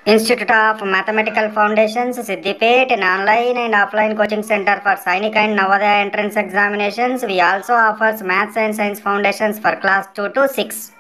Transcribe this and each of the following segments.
Institute of Mathematical Foundations, Siddipet, an online and offline coaching center for Sainik and Navodaya entrance examinations. We also offers Maths and Science Foundations for class 2 to 6.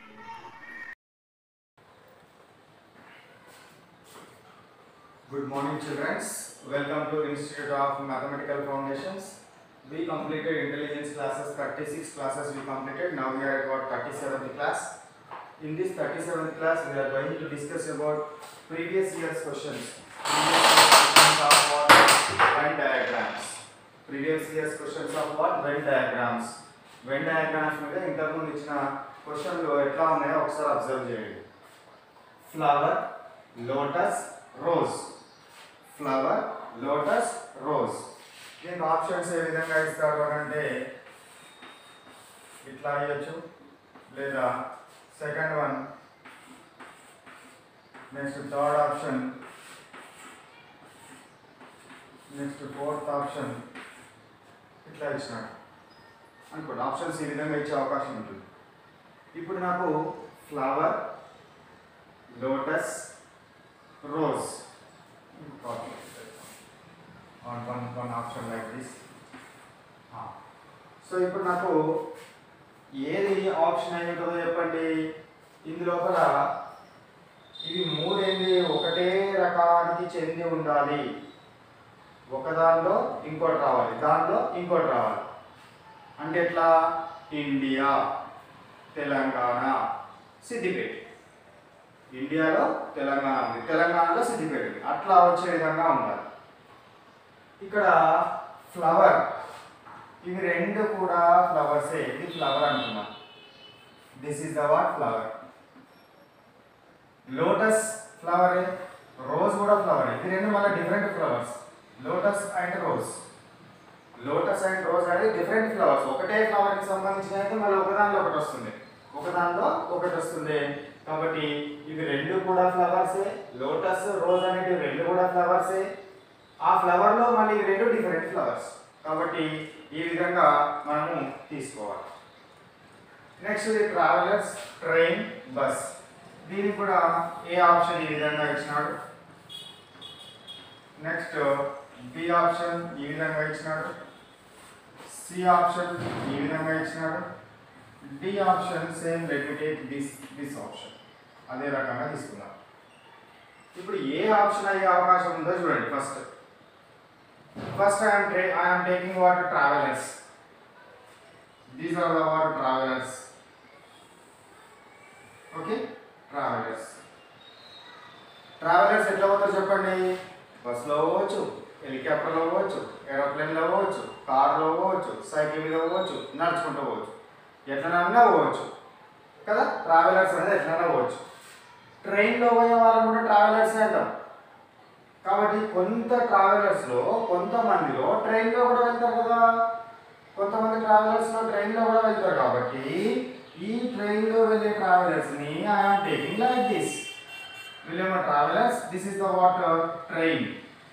Good morning, children. Welcome to Institute of Mathematical Foundations. We completed intelligence classes, 36 classes we completed. Now we are at about 37th class. In this 37th class, we are going to discuss about previous year's questions. Previous year's questions of what? Venn diagrams. Previous year's questions of what? Venn diagrams. Venn diagrams మీద ఇంతకుముందు ఇచ్చిన క్వశ్చన్లు ఎట్లా ఉన్నాయో ఒకసారి observe చేయండి flower lotus rose flower lotus rose దీనికి options ఏ విధంగా ఇస్తారు అని అంటే ఇట్లా అయ్యొచ్చు లేదా second one next third option next fourth option ఇట్లా ఇచ్చినాడు అనుకోండి ఆప్షన్స్ ఈ విధంగా ఇచ్చే అవకాశం ఉంటుంది ఇప్పుడు నాకు flower lotus rose on one, one option like this. So ఇప్పుడు నాకు ఏది ఆప్షన్ అయి ఉంటుందో చెప్పండి ఇందులోపల ఇవి మూడేంది ఒకటే రకానికి చెంది ఉండాలి ఒక దానిలో ఇంకోటి రావాలి దానిలో ఇంకోటి రావాలి అంటే ఎట్లా ఇండియా తెలంగాణ సిద్దిపేట ఇండియాలో తెలంగాణ ఉంది తెలంగాణలో సిద్దిపేట ఉంది అట్లా వచ్చే విధంగా ఉండాలి ఇక్కడ ఫ్లవర్ ఇవి రెండు కూడా ఫ్లవర్సే ఇది ఫ్లవర్ అంటున్నాం this is the what flower lotus flower rose కూడా ఫ్లవర్ ఇది రెండు మళ్ళీ different flowers lotus and rose lotus and rose అనేది డిఫరెంట్ ఫ్లవర్స్ ఒకటే ఫ్లవర్ కి సంబంధించిన అయితే మళ్ళీ ఒకదానిలో ఒకటి వస్తుంది ఒకదానిలో ఒకటి వస్తుంది కాబట్టి ఇవి రెండు కూడా ఫ్లవర్సే లోటస్ రోజ్ అనేవి రెండు కూడా ఫ్లవర్సే ఆ ఫ్లవర్ లో మళ్ళీ ఇవి రెండు డిఫరెంట్ ఫ్లవర్స్ కాబట్టి ఈ విధంగా మనము తీసుకోవాలి నెక్స్ట్ ఇది ట్రావెలర్స్ ట్రైన్ బస్ దీనికి కూడా ఏ ఆప్షన్ ఈ విధంగా ఇచ్చినాడు నెక్స్ట్ బి ఆప్షన్ ఈ విధంగా ఇచ్చినాడు సి ఆప్షన్ ఈ విధంగా ఇచ్చినాడు D option same let me take this this option అదే రకంగా తీసుకున్నాం ఇప్పుడు ఏ ఆప్షన్ అయ్యే అవకాశం ఉందో చూడండి first first I'm I'm taking what travellers these are the what travellers okay travellers travellers ఎట్లా పోతారు చెప్పండి బస్సులో పోవచ్చు హెలికాప్టర్లో పోవచ్చు ఏరోప్లేన్లో పోవచ్చు కార్లో పోవచ్చు సైకిల్ మీద పోవచ్చు నడుచుకుంటూ పోవచ్చు ఎట్లనన్నా పోవచ్చు కదా ట్రావెలర్స్ అనేది ఎట్లన్నా పోవచ్చు ట్రైన్లో పోయే వాళ్ళని కూడా ట్రావెలర్స్ అంటాం కాబట్టి కొంత ట్రావెలర్స్లో కొంతమందిలో ట్రైన్లో కూడా వెళ్తారు కదా కొంతమంది ట్రావెలర్స్లో ట్రైన్లో కూడా వెళ్తారు కాబట్టి ఈ ట్రైన్లో వెళ్ళే ట్రావెలర్స్ని ఐఎమ్ టేకింగ్ లైక్ దిస్ వీళ్ళేమో travellers this is the what train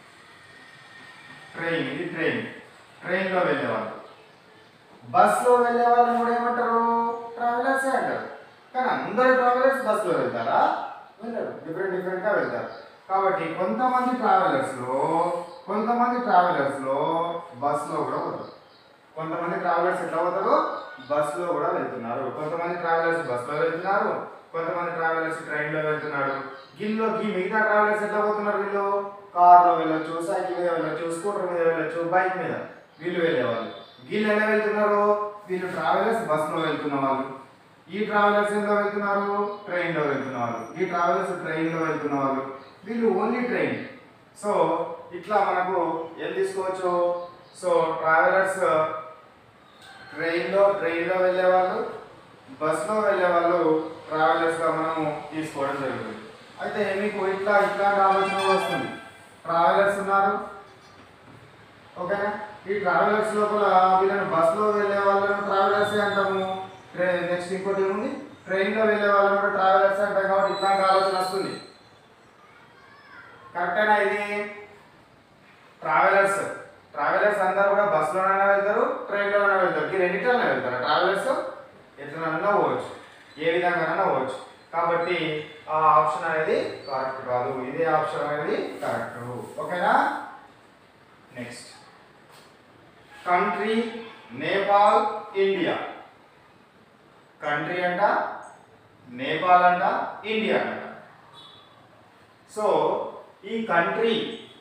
train ఇది ట్రైన్ ట్రైన్లో వెళ్ళేవాళ్ళు బస్లో వెళ్ళే వాళ్ళని కూడా ఏమంటారు ట్రావెలర్సే అంటారు కానీ అందరు ట్రావెలర్స్ బస్సులో వెళ్తారా వెళ్ళరు డిఫరెంట్ డిఫరెంట్గా వెళ్తారు కాబట్టి కొంతమంది ట్రావెలర్స్లో కొంతమంది ట్రావెలర్స్లో బస్సులో కూడా పోతారు కొంతమంది ట్రావెలర్స్ ఎట్లా పోతారు బస్సులో కూడా వెళ్తున్నారు కొంతమంది ట్రావెలర్స్ బస్సులో వెళ్తున్నారు కొంతమంది ట్రావెలర్స్ ట్రైన్లో వెళ్తున్నారు గిల్లో గీ మిగతా ట్రావెలర్స్ ఎట్లా పోతున్నారు వీళ్ళు కార్లో వెళ్ళొచ్చు సైకిల్ మీద వెళ్ళొచ్చు స్కూటర్ మీద వెళ్ళొచ్చు బైక్ మీద వీళ్ళు వెళ్ళేవాళ్ళు వీళ్ళు ఎలా వెళ్తున్నారు వీళ్ళు ట్రావెలర్స్ బస్సులో వెళ్తున్న వాళ్ళు ఈ ట్రావెలర్స్ ఎందులో వెళ్తున్నారు ట్రైన్లో వెళ్తున్న వాళ్ళు ఈ ట్రావెలర్స్ ట్రైన్లో వెళ్తున్న వాళ్ళు వీళ్ళు ఓన్లీ ట్రైన్ సో ఇట్లా మనకు ఏం తీసుకోవచ్చు సో ట్రావెలర్స్ ట్రైన్లో ట్రైన్లో వెళ్ళే వాళ్ళు బస్సులో వెళ్ళే వాళ్ళు ట్రావెలర్స్గా మనము తీసుకోవడం జరుగుతుంది అయితే మీకు ఇట్లా ఇట్లాంటి ఆలోచన వస్తుంది ట్రావెలర్స్ ఉన్నారు ఓకేనా ఈ ట్రావెలర్స్ లోపల వీళ్ళని బస్సులో వెళ్ళే వాళ్ళని ట్రావెలర్స్ అంటాము ట్రైన్ నెక్స్ట్ ఇంకోటి ఏముంది ట్రైన్లో వెళ్ళే వాళ్ళని కూడా ట్రావెలర్స్ అంటాం కాబట్టి ఇట్లాంటి ఆలోచన వస్తుంది కరెక్టేనా ఇది ట్రావెలర్స్ ట్రావెలర్స్ అందరూ కూడా బస్సులోనైనా వెళ్తారు ట్రైన్లోనైనా వెళ్తారు ఈ రెండిట్లోనే వెళ్తారు ట్రావెలర్స్ ఎట్లనన్నా పోవచ్చు ఏ విధంగానైనా పోవచ్చు కాబట్టి ఆ ఆప్షన్ అనేది కరెక్ట్ కాదు ఇదే ఆప్షన్ అనేది కరెక్ట్ ఓకేనా next country Nepal India country అంట నేపాల్ అంట ఇండియా అంట సో ఈ country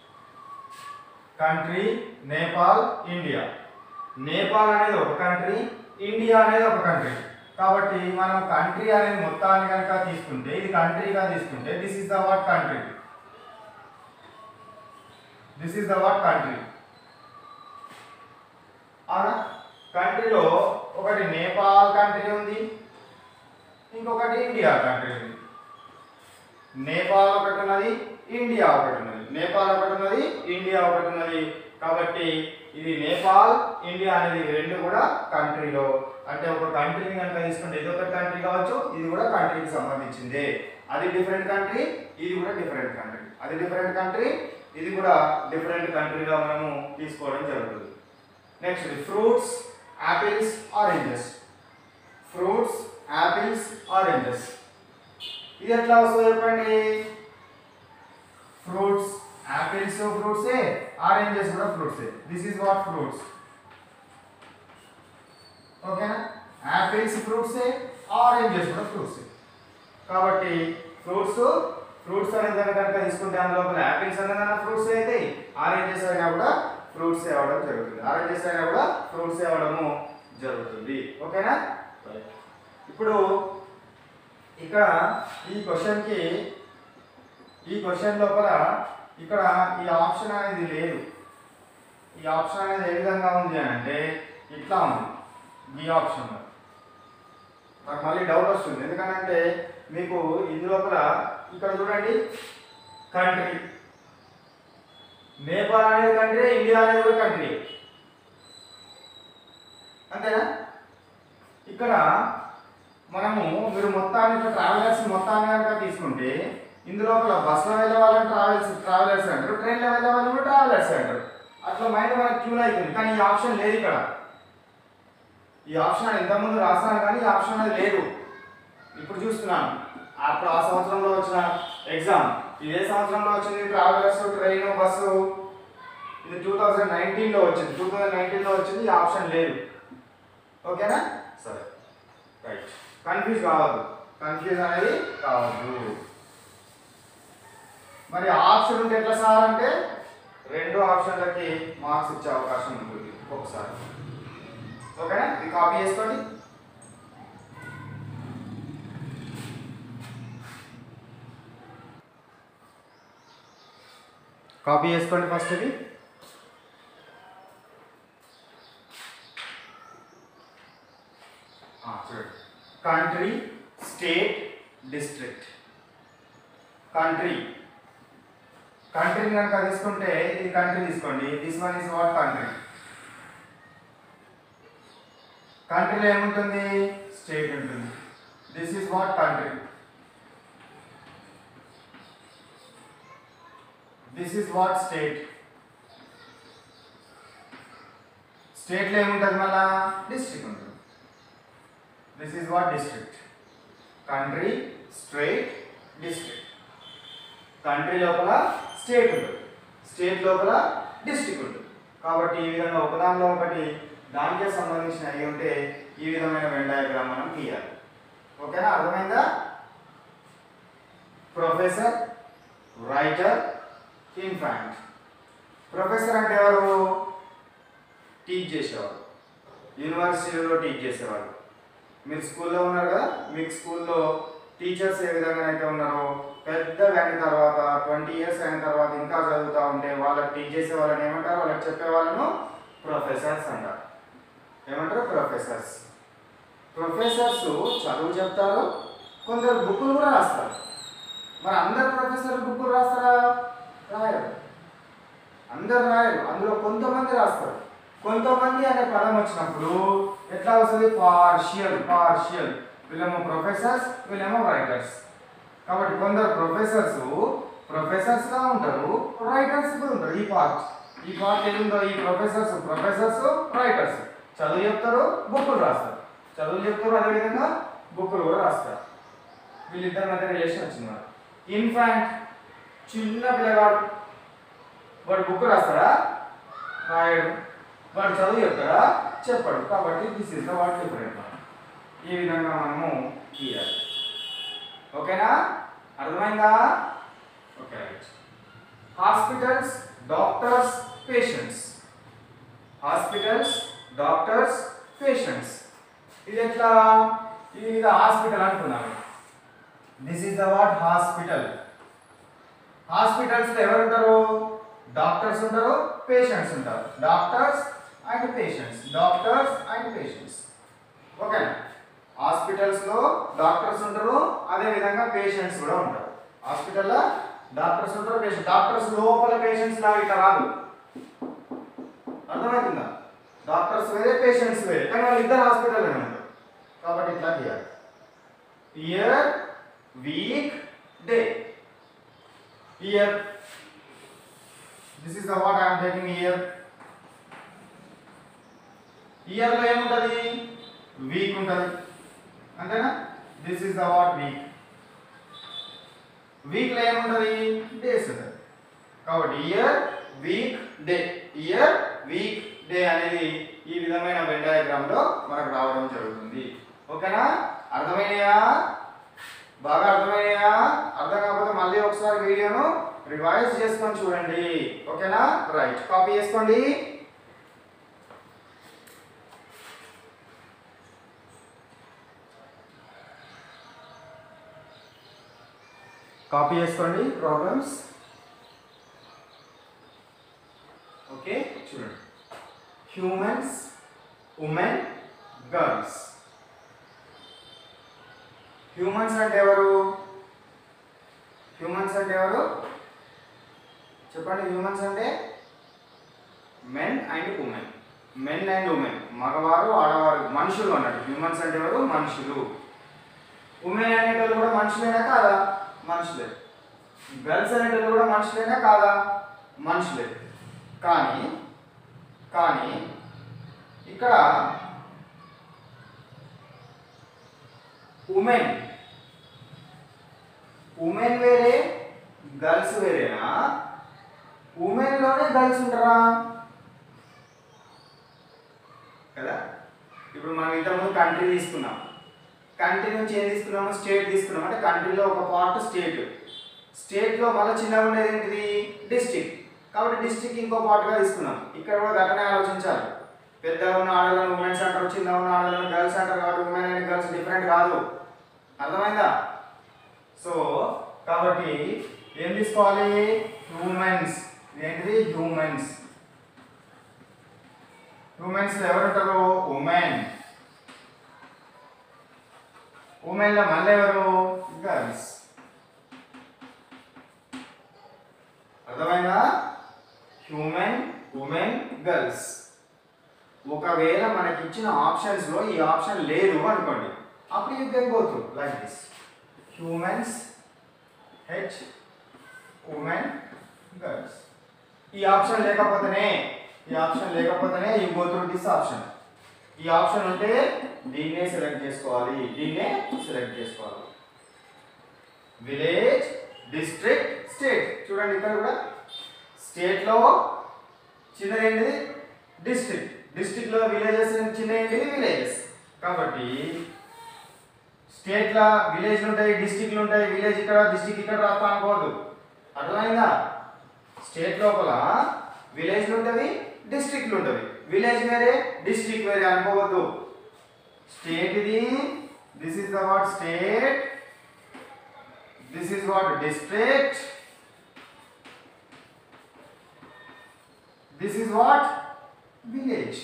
country Nepal India Nepal అనేది ఒక కంట్రీ ఇండియా అనేది ఒక కంట్రీ కాబట్టి మనం కంట్రీ అనేది మొత్తాన్ని కనుక తీసుకుంటే ఇది కంట్రీగా తీసుకుంటే this is the what country this is the what country అవునా కంట్రీలో ఒకటి నేపాల్ కంట్రీ ఉంది ఇంకొకటి ఇండియా కంట్రీ ఉంది నేపాల్ ఒకటి ఉన్నది ఇండియా ఒకటి ఉన్నది నేపాల్ ఒకటి ఉన్నది ఇండియా ఒకటి ఉన్నది కాబట్టి ఇది నేపాల్ ఇండియా అనేది రెండు కూడా కంట్రీలో అంటే ఒక కంట్రీని కనుక తీసుకుంటే ఇది ఒక కంట్రీ కావచ్చు ఇది కూడా కంట్రీకి సంబంధించిందే అది డిఫరెంట్ కంట్రీ ఇది కూడా డిఫరెంట్ కంట్రీ అది డిఫరెంట్ కంట్రీ ఇది కూడా డిఫరెంట్ కంట్రీగా మనము తీసుకోవడం జరుగుతుంది next fruits apples oranges fruits apples oranges ఇది ఎట్లా వస్తుందో చెప్పండి ఫ్రూట్స్ యాపిల్స్ ఫ్రూట్సే ఆరెంజెస్ కూడా ఫ్రూట్సే దిస్ ఈజ్ వాట్ ఫ్రూట్స్ ఓకేనా యాపిల్స్ ఫ్రూట్సే ఆరెంజెస్ కూడా ఫ్రూట్సే కాబట్టి ఫ్రూట్స్ ఫ్రూట్స్ అనే దాని కనుక తీసుకుంటే అందులో యాపిల్స్ అనే ఫ్రూట్స్ అయితే ఆరెంజెస్ అయినా కూడా ఫ్రూట్స్ అవ్వడం జరుగుతుంది ఆరెంజెస్ అయినా కూడా ఫ్రూట్స్ అవ్వడము జరుగుతుంది ఓకేనా ఇప్పుడు ఇక్కడ ఈ క్వశ్చన్కి ఈ క్వశ్చన్ లోపల ఇక్కడ ఈ ఆప్షన్ అనేది లేదు ఈ ఆప్షన్ అనేది ఏ విధంగా ఉంది అని అంటే ఇట్లా ఉంది ఈ ఆప్షన్ నాకు మళ్ళీ డౌట్ వస్తుంది ఎందుకంటే మీకు ఇందు లోపల ఇక్కడ చూడండి కంట్రీ నేపాల్ అనేది కంట్రీ ఇండియా అనేది కూడా కంట్రీ అంతేనా ఇక్కడ మనము మీరు మొత్తాన్ని ఇక్కడ ట్రావెలర్స్ మొత్తాన్ని కనుక తీసుకుంటే ఇందులో బస్సులో వెళ్ళే వాళ్ళని ట్రావెల్స్ ట్రావెలర్స్ అంటారు ట్రైన్లో వెళ్ళే వాళ్ళు కూడా ట్రావెలర్స్ అంటారు అట్లా మైండ్ మనకు ట్యూన్ అవుతుంది కానీ ఈ ఆప్షన్ లేదు ఇక్కడ ఈ ఆప్షన్ ఇంతకుముందు రాస్తాను కానీ ఈ ఆప్షన్ అనేది లేదు ఇప్పుడు చూస్తున్నాను అప్పుడు ఆ సంవత్సరంలో వచ్చిన ఎగ్జామ్ ఇదే సంవత్సరంలో వచ్చింది ట్రావెలర్స్ ట్రైన్ బస్సు ఇది టూ థౌజండ్ నైన్టీన్లో వచ్చింది టూ థౌజండ్ నైన్టీన్లో వచ్చింది ఈ ఆప్షన్ లేదు ఓకేనా సరే రైట్ కన్ఫ్యూజ్ కావద్దు కన్ఫ్యూజ్ అనేది కావద్దు మరి ఆప్షన్ ఉంటే ఎట్లా సార్ అంటే రెండు ఆప్షన్లకి మార్క్స్ ఇచ్చే అవకాశం ఉంటుంది ఒకసారి ఓకేనా ఇది కాపీ చేసుకోండి కాపీ చేసుకోండి ఫస్ట్ ఇది ఆ, చూడండి కంట్రీ స్టేట్ డిస్ట్రిక్ట్ కంట్రీ కంట్రీని కనుక తీసుకుంటే ఇది కంట్రీ తీసుకోండి this one is what country కంట్రీలో ఏముంటుంది స్టేట్ ఉంటుంది this is what country this is what state స్టేట్లో ఏముంటుంది మళ్ళా డిస్ట్రిక్ట్ ఉంటుంది this is what district country state district country లోపల స్టేట్ ఉంటుంది స్టేట్ లోపల డిస్ట్రిక్ట్ ఉంటుంది కాబట్టి ఈ విధంగా ఒకదానిలో ఒకటి దానికే సంబంధించిన అయి ఉంటే ఈ విధమైన వెన్ డయాగ్రామ్ మనం గీయాలి ఓకేనా అర్థమైందా ప్రొఫెసర్ రైటర్ ఇన్ఫాంట్ ప్రొఫెసర్ అంటే ఎవరు టీచ్ చేసేవారు యూనివర్సిటీలో టీచ్ చేసేవారు మీరు స్కూల్లో ఉన్నారు కదా మీకు స్కూల్లో టీచర్స్ ఏ విధంగా అయితే ఉన్నారో పెద్ద అయిన తర్వాత ట్వంటీ ఇయర్స్ అయిన తర్వాత ఇంకా చదువుతూ ఉంటే వాళ్ళకి టీచ్ చేసే వాళ్ళని ఏమంటారు వాళ్ళకి చెప్పే వాళ్ళను ప్రొఫెసర్స్ అంటారు ఏమంటారు ప్రొఫెసర్స్ ప్రొఫెసర్స్ చదువు చెప్తారు కొందరు బుక్కులు కూడా రాస్తారు మరి అందరు ప్రొఫెసర్ బుక్కులు రాస్తారా రాయరు అందరు రాయరు అందులో కొంతమంది రాస్తారు కొంతమంది అనే పదం వచ్చినప్పుడు ఎట్లా వస్తుంది పార్షియల్ పార్షియల్ వీళ్ళేమో ప్రొఫెసర్స్ వీళ్ళేమో రైటర్స్ కాబట్టి కొందరు ప్రొఫెసర్స్ ప్రొఫెసర్స్ గా ఉంటారు రైటర్స్ కూడా ఉంటారు ఈ పార్ట్ ఈ పార్ట్ ఏముందో ఈ ప్రొఫెసర్స్ ప్రొఫెసర్స్ రైటర్స్ చదువు చెప్తారు బుక్కులు రాస్తారు చదువు చెప్తారు అదేవిధంగా బుక్కులు కూడా రాస్తారు వీళ్ళిద్దరి మధ్య రిలేషన్ వచ్చింది మనకు ఇన్ఫాంట్ చిన్న పిల్లగాడు వాడు బుక్ రాస్తాడా రాయడు వాడు చదువు చెప్తాడా చెప్పాడు కాబట్టి this is the what different ఈ విధంగా మనము గీయాలి ఓకేనా అర్థమైందా okay right hospitals doctors patients hospitals doctors patients ఇది ఎట్లా ఇది ఇది హాస్పిటల్ అనుకున్నాము this is the what hospital hospitals ఎవరు ఉంటారు డాక్టర్స్ ఉంటారు పేషెంట్స్ ఉంటారు doctors and patients doctors and patients okay hospitals లో డాక్టర్స్ ఉంటారు అదే విధంగా పేషెంట్స్ కూడా ఉంటారు హాస్పిటల్లో డాక్టర్స్ ఉంటారు పేషెంట్ డాక్టర్స్ లోపల పేషెంట్స్ లాగా ఇట్లా రాదు అర్థమవుతుందా డాక్టర్స్ వేరే పేషెంట్స్ వేరే కానీ వాళ్ళు ఇద్దరు హాస్పిటల్లోనే ఉంటారు కాబట్టి ఇట్లా తీయాలి year week day year this is the what I'm taking year ఇయర్లో ఏముంటుంది వీక్ ఉంటుంది అంతేనా this is the what week వీక్లో ఏముంటుంది డేస్ ఉంటుంది కాబట్టి year week day year week day అనేది ఈ విధమైన వెన్ డయాగ్రామ్లో మనకు రావడం జరుగుతుంది ఓకేనా అర్థమైనయా బాగా అర్థమైనయా అర్థం కాకపోతే మళ్ళీ ఒకసారి వీడియోను రివైజ్ చేసుకొని చూడండి ఓకేనా రైట్ కాపీ చేసుకోండి కాపీ చేసుకోండి ప్రాబ్లమ్స్ ఓకే చూడండి హ్యూమన్స్ ఉమెన్ గర్ల్స్ హ్యూమన్స్ అంటే ఎవరు హ్యూమన్స్ అంటే ఎవరు చెప్పండి హ్యూమన్స్ అంటే men and women men and women మగవారు ఆడవారు మనుషులు అన్నట్టు హ్యూమన్స్ అంటే ఎవరు మనుషులు ఉమెన్ అనేటోళ్ళు కూడా మనుషులేనా కాదా మనుషులే గర్ల్స్ అనేటోళ్ళు కూడా మనుషులేనా కాదా మనుషులే కానీ కానీ ఇక్కడ ఉమెన్ ఉమెన్ వేరే గర్ల్స్ వేరేనా ఉమెన్లోనే గర్ల్స్ ఉంటారా కదా ఇప్పుడు మనం ఇంతకుముందు కంట్రీ తీసుకున్నాం కంట్రీ నుంచి ఏం తీసుకున్నాము స్టేట్ తీసుకున్నాం అంటే కంట్రీలో ఒక పార్ట్ స్టేట్ స్టేట్లో మళ్ళీ చిన్నగా ఉండేది ఏంటిది డిస్టిక్ కాబట్టి డిస్టిక్ ఇంకో పార్ట్గా తీసుకున్నాం ఇక్కడ కూడా గట్టనే ఆలోచించాలి పెద్దగా ఉన్న ఆడలను ఉమెన్స్ అంటారు చిన్న ఉన్న ఆడలను గర్ల్స్ అంటారు కాబట్టి ఉమెన్ అండ్ గర్ల్స్ డిఫరెంట్ కాదు అర్థమైందా సో కాబట్టి ఏం తీసుకోవాలి హ్యూమన్స్ ఏంటిది హ్యూమన్స్ హ్యూమన్స్ ఎవరు ఉంటారు ఉమెన్ ఉమెన్ లో మళ్ళీ ఎవరు గర్ల్స్ అర్థమైందా హ్యూమన్ ఉమెన్ గర్ల్స్ ఒకవేళ మనకి ఇచ్చిన ఆప్షన్స్ లో ఈ ఆప్షన్ లేదు అనుకోండి అప్పుడు you can go through like this humans H women girls ఈ ఆప్షన్ లేకపోతేనే ఈ ఆప్షన్ లేకపోతేనే you go through this option ఈ ఆప్షన్ ఉంటే దీన్నే సెలెక్ట్ చేసుకోవాలి దీన్నే సెలెక్ట్ చేసుకోవాలి విలేజ్ డిస్ట్రిక్ట్ స్టేట్ చూడండి ఇక్కడ కూడా స్టేట్లో చిన్నది ఏంటిది డిస్ట్రిక్ట్ డిస్ట్రిక్ట్లో విలేజెస్ చిన్న ఏంటిది విలేజెస్ కాబట్టి స్టేట్లో విలేజ్లు ఉంటాయి డిస్ట్రిక్ట్లు ఉంటాయి విలేజ్ ఇక్కడ డిస్ట్రిక్ట్ ఇక్కడ రాస్తా అనుకోవద్దు అర్థమైందా స్టేట్ లోపల విలేజ్లు ఉంటవి డిస్ట్రిక్ట్లు ఉంటవి విలేజ్ వేరే డిస్ట్రిక్ట్ వేరే అనుకోవద్దు స్టేట్ ఇది this is the what state this is what district this is what village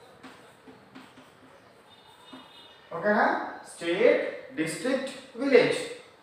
ఓకేనా state district village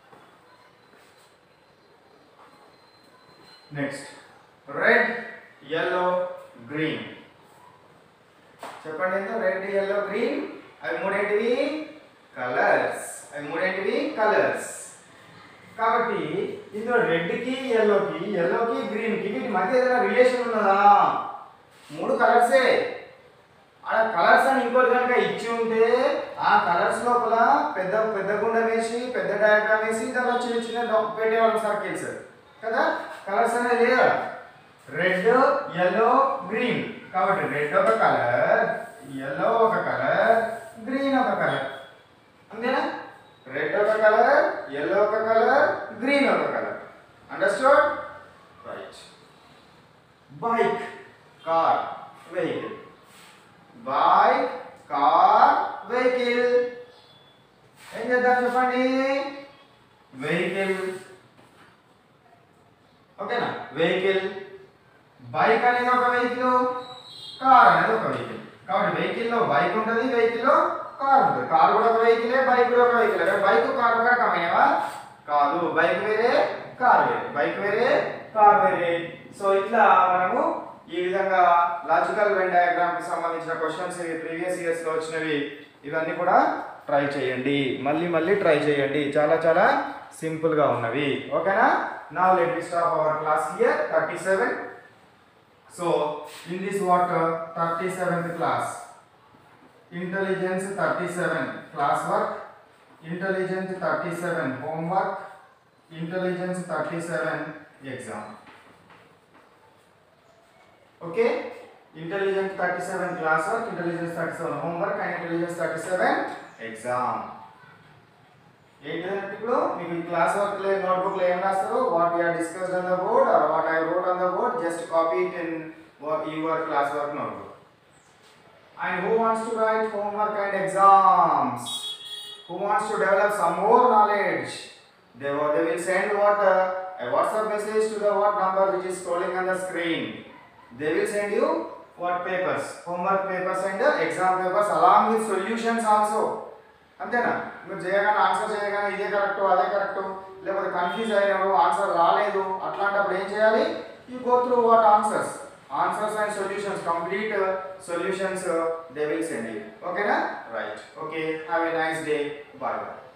next red yellow green చెప్పండి ఎంత రెడ్ yellow గ్రీన్ అవి మూడేంటివి కలర్స్ అవి మూడేంటివి కలర్స్ కాబట్టి ఇందులో రెడ్కి ఎల్లోకి ఎల్లోకి గ్రీన్కి వీటి మధ్య ఏదైనా రిలేషన్ ఉన్నదా మూడు కలర్సే ఆడ కలర్స్ అని ఇంకోటి కనుక ఇచ్చి ఉంటే ఆ కలర్స్ లోపల పెద్ద పెద్ద గుండ వేసి పెద్ద డయాగ్రామ్ వేసి దాంట్లో చిన్న చిన్న డా- పెట్టేవాళ్ళం సర్కిల్స్ కదా కలర్స్ అనేది లేదు రెడ్ ఎల్లో గ్రీన్ కాబట్టి రెడ్ ఒక కలర్ ఎల్లో ఒక కలర్ గ్రీన్ ఒక కలర్ అంతేనా రెడ్ ఒక కలర్ ఎల్లో ఒక కలర్ గ్రీన్ ఒక colour understood right bike car vehicle bike car vehicle ఏం చేద్దాం చెప్పండి వెహికల్ ఓకేనా వెహికల్ బైక్ అనేది ఒక వెహికల్ కార్ అనేది ఒక వెహికల్ కాబట్టి వెహికల్లో బైక్ ఉంటుంది వెహికల్లో కార్ ఉంటుంది కార్ కూడా ఒక వెహికలే బైక్ కూడా ఒక వెహికల్ బైక్ కార్ కూడా కమైనవా కాదు బైక్ వేరే కార్ వేరే బైక్ వేరే కార్ వేరే సో ఇట్లా మనము ఈ విధంగా లాజికల్ వెన్ డయాగ్రామ్ కి సంబంధించిన క్వశ్చన్స్ ఇవి ప్రీవియస్ ఇయర్స్ లో వచ్చినవి ఇవన్నీ కూడా ట్రై చేయండి మళ్ళీ మళ్ళీ ట్రై చేయండి చాలా చాలా సింపుల్ గా ఉన్నవి ఓకేనా నా let me stop our class here thirty seven so in this what thirty seventh class intelligence thirty seven class work intelligence thirty seven homework intelligence thirty seven exam okay intelligence thirty seven class work intelligence thirty seven homework and intelligence thirty seven exam ఏంటంటే ఇప్పుడు మీకు ఈ class work లో notebook లో ఏం రాస్తారు what we are discussed on the board or what I wrote on the board just copy it in your class work notebook and who wants to write homework and exams who wants to develop some more knowledge they, will- they will send what uh, a whatsapp message to the what number which is scrolling on the screen they will send you what papers homework papers and uh, exam papers along with solutions also అంతేనా మీరు చేయగానే answer చేయగానే ఇదే correct అదే correct లేకపోతే confuse అయినారు answer రాలేదు అట్లాంటప్పుడు ఏం చేయాలి you go through what answers answers and solutions complete solutions they will send you ఓకేనా right okay have a nice day bye bye